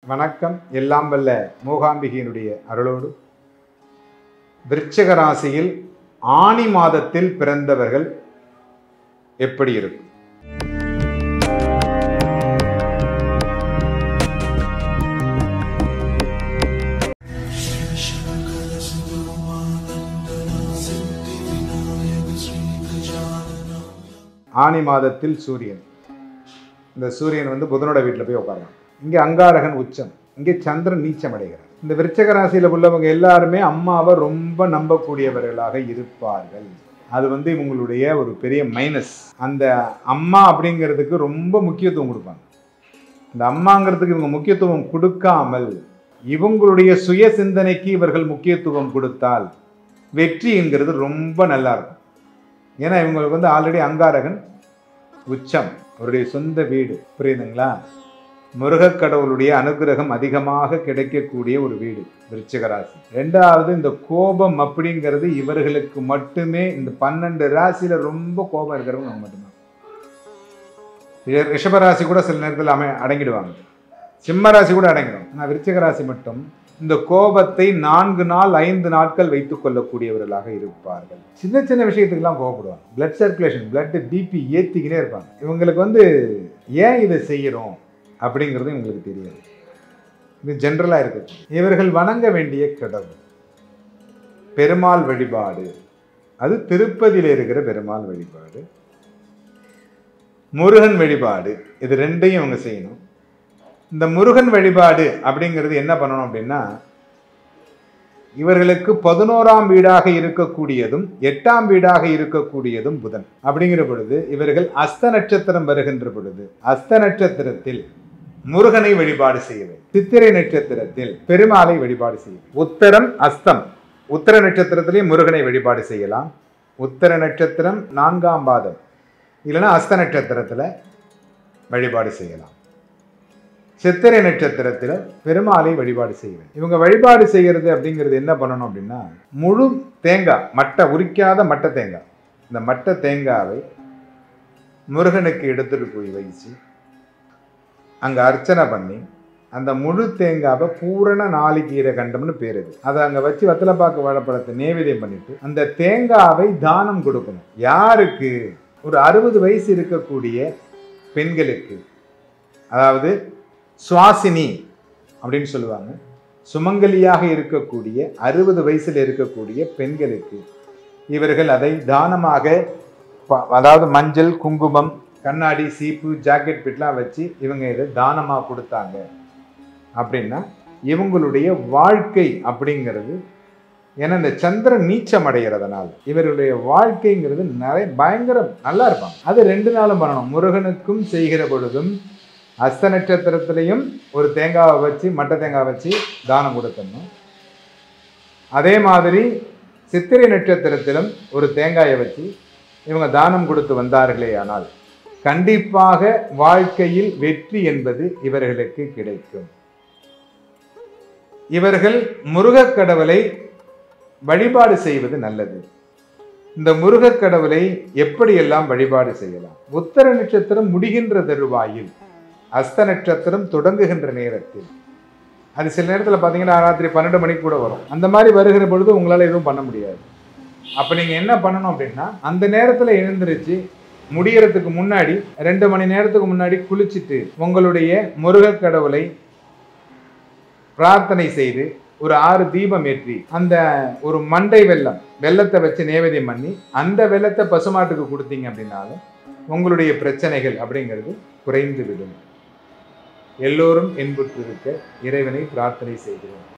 வணக்கம் எல்லாம் வல்ல மூகாம்பிகையினுடைய அருளோடு விருச்சிக ராசியில் ஆணி மாதத்தில் பிறந்தவர்கள் எப்படி இருக்கும் ஆணி மாதத்தில் சூரியன் இந்த சூரியன் வந்து புதனோட வீட்டில் போய் உட்காரலாம் இங்கே அங்காரகன் உச்சம் இங்கே சந்திரன் நீச்சம் அடைகிறார் இந்த விருச்சக ராசியில் உள்ளவங்க எல்லாருமே அம்மாவை ரொம்ப நம்பக்கூடியவர்களாக இருப்பார்கள் அது வந்து இவங்களுடைய ஒரு பெரிய மைனஸ் அந்த அம்மா அப்படிங்கிறதுக்கு ரொம்ப முக்கியத்துவம் கொடுப்பாங்க இந்த அம்மாங்கிறதுக்கு இவங்க முக்கியத்துவம் கொடுக்காமல் இவங்களுடைய சுய சிந்தனைக்கு இவர்கள் முக்கியத்துவம் கொடுத்தால் வெற்றி என்கிறது ரொம்ப நல்லா இருக்கும் ஏன்னா இவங்களுக்கு வந்து ஆல்ரெடி அங்காரகன் உச்சம் அவருடைய சொந்த வீடு புரியுதுங்களா முருகக் கடவுளுடைய அனுகிரகம் அதிகமாக கிடைக்கக்கூடிய ஒரு வீடு விருச்சிக ராசி ரெண்டாவது இந்த கோபம் அப்படிங்கிறது இவர்களுக்கு மட்டுமே இந்த பன்னெண்டு ராசியில ரொம்ப கோபம் இருக்கிறவங்க அவங்க மட்டும்தான் ரி- ரிஷப ராசி கூட சில நேரத்தில் அமை அடங்கிடுவாங்க சிம்ம ராசி கூட அடங்கிடும் ஆனால் விருச்சிக ராசி மட்டும் இந்த கோபத்தை நான்கு நாள் ஐந்து நாட்கள் வைத்துக் கொள்ளக்கூடியவர்களாக இருப்பார்கள் சின்ன சின்ன விஷயத்துக்கெல்லாம் கோபப்படுவாங்க பிளட் சர்க்குலேஷன் பிளட் பிபி ஏற்றிக்கினே இருப்பாங்க இவங்களுக்கு வந்து ஏன் இதை செய்யறோம் அப்படிங்கிறது இவங்களுக்கு தெரியாது இது ஜென்ரலாக இருக்கு இவர்கள் வணங்க வேண்டிய கடவுள் பெருமாள் வழிபாடு அது திருப்பதியில் இருக்கிற பெருமாள் வழிபாடு முருகன் வழிபாடு இது ரெண்டையும் அவங்க செய்யணும் இந்த முருகன் வழிபாடு அப்படிங்கிறது என்ன பண்ணணும் அப்படின்னா இவர்களுக்கு பதினோராம் வீடாக இருக்கக்கூடியதும் எட்டாம் வீடாக இருக்கக்கூடியதும் புதன் அப்படிங்கிற பொழுது இவர்கள் அஸ்த நட்சத்திரம் வருகின்ற பொழுது அஸ்த நட்சத்திரத்தில் முருகனை வழிபாடு செய்ய வேண்டும் சித்திரை நட்சத்திரத்தில் பெருமாளை வழிபாடு செய்ய வேண்டும். உத்தரம் அஸ்தம் உத்தர நட்சத்திரத்திலேயே முருகனை வழிபாடு செய்யலாம் உத்தர நட்சத்திரம் நான்காம் பாதம் இல்லைன்னா அஸ்த நட்சத்திரத்தில் வழிபாடு செய்யலாம் சித்திரை நட்சத்திரத்தில் பெருமாளை வழிபாடு செய்வேன் இவங்க வழிபாடு செய்கிறது அப்படிங்கிறது என்ன பண்ணணும் அப்படின்னா முழு தேங்காய் மட்டை உரிக்காத மட்டை தேங்காய் இந்த மட்டை தேங்காவை முருகனுக்கு எடுத்துட்டு போய் வச்சு அங்கே அர்ச்சனை பண்ணி அந்த முழு தேங்காவை பூரண நாளிகீரை கண்டம்னு பேர் இது அதை அங்கே வச்சு வத்தலப்பாக்கு வாழைப்பழத்தை நேவேதியம் பண்ணிட்டு அந்த தேங்காவை தானம் கொடுக்கணும் யாருக்கு ஒரு அறுபது வயசு இருக்கக்கூடிய பெண்களுக்கு அதாவது சுவாசினி அப்படின்னு சொல்லுவாங்க சுமங்கலியாக இருக்கக்கூடிய அறுபது வயசில் இருக்கக்கூடிய பெண்களுக்கு இவர்கள் அதை தானமாக ப- அதாவது மஞ்சள் குங்குமம் கண்ணாடி சீப்பு ஜாக்கெட் பிட்லாம் வச்சு இவங்க இதை தானமாக கொடுத்தாங்க அப்படின்னா இவங்களுடைய வாழ்க்கை அப்படிங்கிறது ஏன்னா இந்த சந்திரன் நீச்சம் அடைகிறதுனால இவருடைய வாழ்க்கைங்கிறது நிறைய பயங்கர நல்லா இருப்பாங்க அது ரெண்டு நாளும் பண்ணணும் முருகனுக்கும் செய்கிற பொழுதும் அஸ்த நட்சத்திரத்திலையும் ஒரு தேங்காவை வச்சு மட்டை தேங்காய் வச்சு தானம் கொடுத்துடணும் அதே மாதிரி சித்திரை நட்சத்திரத்திலும் ஒரு தேங்காயை வச்சு இவங்க தானம் கொடுத்து வந்தார்களே ஆனால் கண்டிப்பாக வாழ்க்கையில் வெற்றி என்பது இவர்களுக்கு கிடைக்கும் இவர்கள் முருகக் கடவுளை வழிபாடு செய்வது நல்லது இந்த முருகக் கடவுளை எப்படியெல்லாம் வழிபாடு செய்யலாம் உத்தர நட்சத்திரம் முடிகின்ற தருவாயில் அஸ்த நட்சத்திரம் தொடங்குகின்ற நேரத்தில் அது சில நேரத்தில் பார்த்தீங்கன்னா ராத்திரி பன்னெண்டு மணிக்கு கூட வரும் அந்த மாதிரி வருகிற பொழுது உங்களால் எதுவும் பண்ண முடியாது அப்போ நீங்கள் என்ன பண்ணணும் அப்படின்னா அந்த நேரத்தில் எழுந்திருச்சு முடியறதுக்கு முன்னாடி ரெண்டு மணி நேரத்துக்கு முன்னாடி குளிச்சுட்டு உங்களுடைய முருகக் கடவுளை பிரார்த்தனை செய்து ஒரு ஆறு தீபம் ஏற்றி அந்த ஒரு மண்டை வெல்லம் வெல்லத்தை வச்சு நேவேதியம் பண்ணி அந்த வெல்லத்தை பசுமாட்டுக்கு கொடுத்தீங்க அப்படின்னாலும் உங்களுடைய பிரச்சனைகள் அப்படிங்கிறது குறைந்து விடும் எல்லோரும் என்புற்றிருக்க இறைவனை பிரார்த்தனை செய்கிறோம்